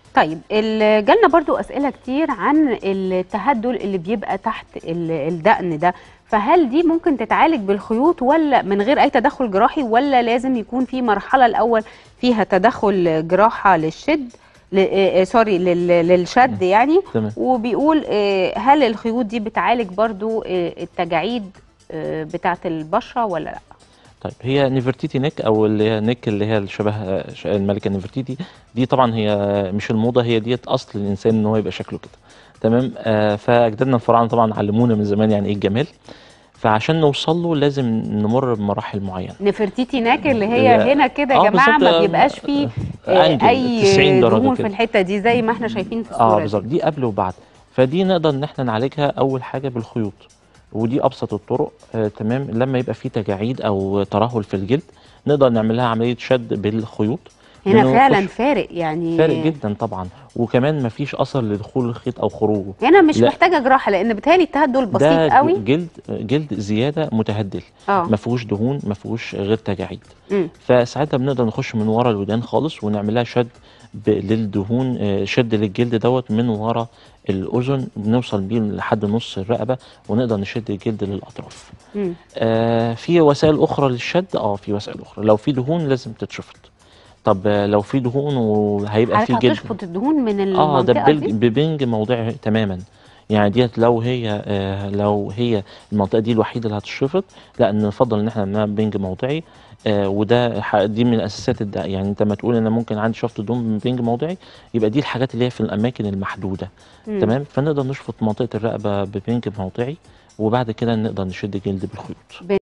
طيب ال- جالنا برضو اسئله كتير عن التهدل اللي بيبقى تحت ال- الدقن ده فهل دي ممكن تتعالج بالخيوط ولا من غير اي تدخل جراحي ولا لازم يكون في مرحله الاول فيها تدخل جراحه للشد ل- آه، آه، سوري لل- للشد يعني تمام وبيقول آه، هل الخيوط دي بتعالج برضو آه، التجاعيد آه، بتاعه البشره ولا لا طيب هي نيفرتيتي نيك او اللي هي نيك اللي هي شبه ش- الملكه نيفرتيتي دي طبعا هي مش الموضه هي ديت اصل الانسان ان هو يبقى شكله كده تمام آه فاجدادنا الفراعنه طبعا علمونا من زمان يعني ايه الجمال فعشان نوصل له لازم نمر بمراحل معينه نفرتيتي ناك اللي هي لا. هنا كده يا آه، جماعه بالظبط، ما آه، بيبقاش فيه آه، أنجل، اي 90 درجة دهون في كده. الحته دي زي ما احنا شايفين في اه الصوره دي. بالظبط دي قبل وبعد فدي نقدر ان احنا نعالجها اول حاجه بالخيوط ودي ابسط الطرق آه تمام لما يبقى في تجاعيد او ترهل في الجلد نقدر نعمل لها عمليه شد بالخيوط هنا منه فعلا نخش- فارق يعني فارق جدا طبعا وكمان مفيش اثر لدخول الخيط او خروجه هنا مش لا. محتاجه جراحه لان بيتهيألي التهدل بسيط ده قوي جلد جلد زياده متهدل اه ما فيهوش دهون ما فيهوش غير تجاعيد مم. فساعتها بنقدر نخش من ورا الودان خالص ونعمل لها شد ب- للدهون آه، شد للجلد دوت من ورا الاذن بنوصل بيه لحد نص الرقبه ونقدر نشد الجلد للاطراف مم. آه في وسائل اخرى للشد اه في وسائل اخرى لو في دهون لازم تتشفط طب آه، لو في دهون وهيبقى في حضرتك جلد هتشفط الدهون من اه ده المنطقه ببنج, دي ببنج موضعي تماما يعني ديت لو هي آه لو هي المنطقه دي الوحيده اللي هتشفط لا نفضل ان احنا نعملها بنج موضعي آه وده ح- دي من اساسات الدق يعني انت ما تقول انا ممكن عندي شفط دهون بنج موضعي يبقى دي الحاجات اللي هي في الاماكن المحدوده مم. تمام فنقدر نشفط منطقه الرقبه ببنج موضعي وبعد كده نقدر نشد جلد بالخيوط